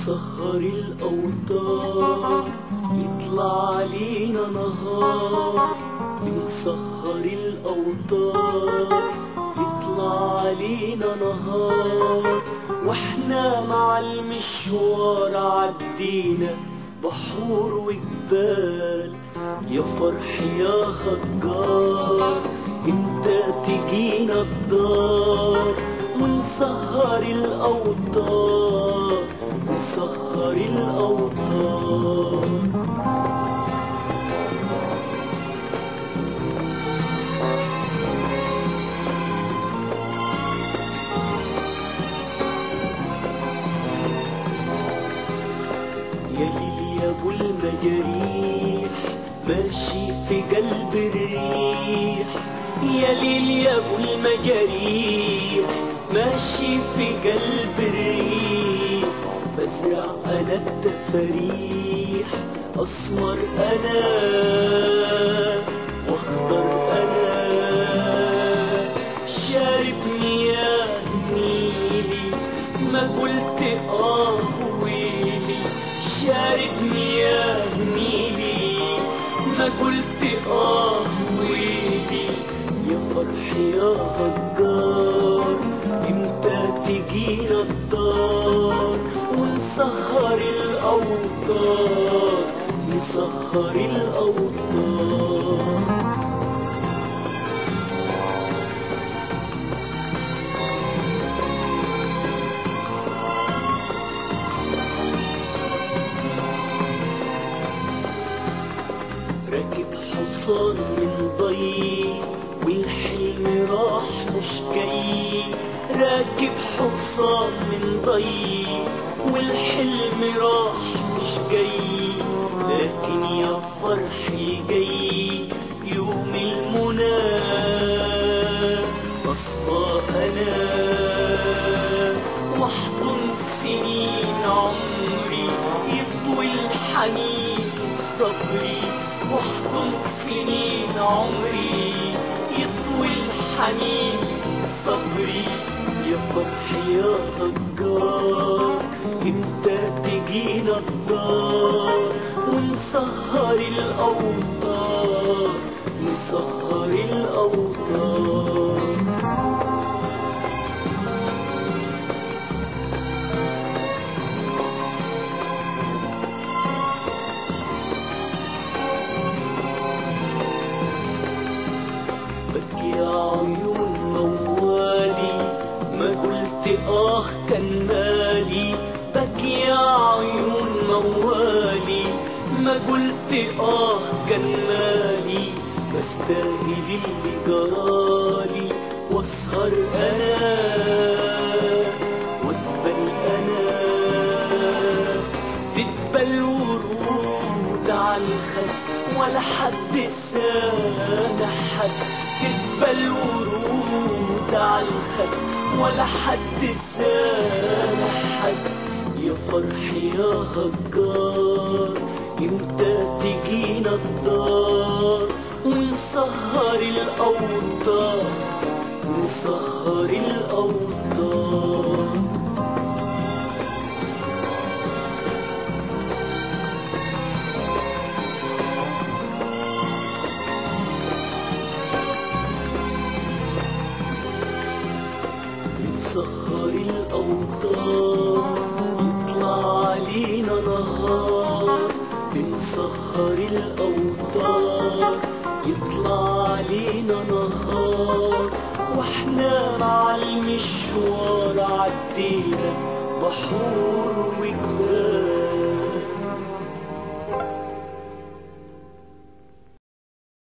بنسهر الأوتار يطلع علينا نهار بنسهر الأوتار يطلع علينا نهار واحنا مع المشوار عدينا بحور وجبال يا فرح يا خجار انت تجينا الدار ونسهر الأوتار نسهر الأوتار يا ليل يا ابو المجاريح ماشي في قلب الريح يا ليل يا ابو المجاريح ماشي في قلب الريح بزرع انا التفاريح اسمر انا واخضر انا شارب مياه نيلي ما قلت اه ويلي شارب مياه نيلي ما قلت اه ويلي يا فرح يا غجار امتى تجينا الدار ونسهر الاوتار نسهر الاوتار راكب حصان من ضي والحلم راح مش جاي راكب حصان من ضي والحلم راح مش جاي لكن يا فرح الجاي يوم المنى أصفى أنا واحضن سنين عمري يطوي الحنين صبري واحضن سنين عمري يطوي الحنين صبري يا فرح يا نجار امتى تجينا الدار ونسهر الاوتار نسهر الاوتار بكي يا عيون موالي ما قلت آه كان مالي بكي يا عيون موالي ما قلت آه كان مالي بستاهل اللي جرالي واسهر أنا واتبل أنا تتبل ورود على الخد ولا حد سامح حد تتبل ورود على الخد ولا حد سامح حد يا فرح يا هجار امتى تجينا الدار ونسهر الاوتار نسهر الاوتار نسهر الأوتار يطلع علينا نهار بنسهر الأوتار يطلع علينا نهار واحنا مع المشوار عدينا بحور وجبال